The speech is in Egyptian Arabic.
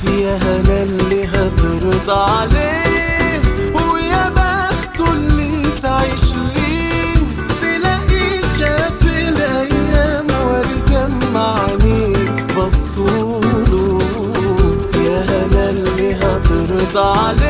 يا هلا اللي هترضى عليه ويا بخته اللي تعيش ليه تلاقيه شاف الايام وارجع عينيك بصوله يا هلا اللي هترضى عليه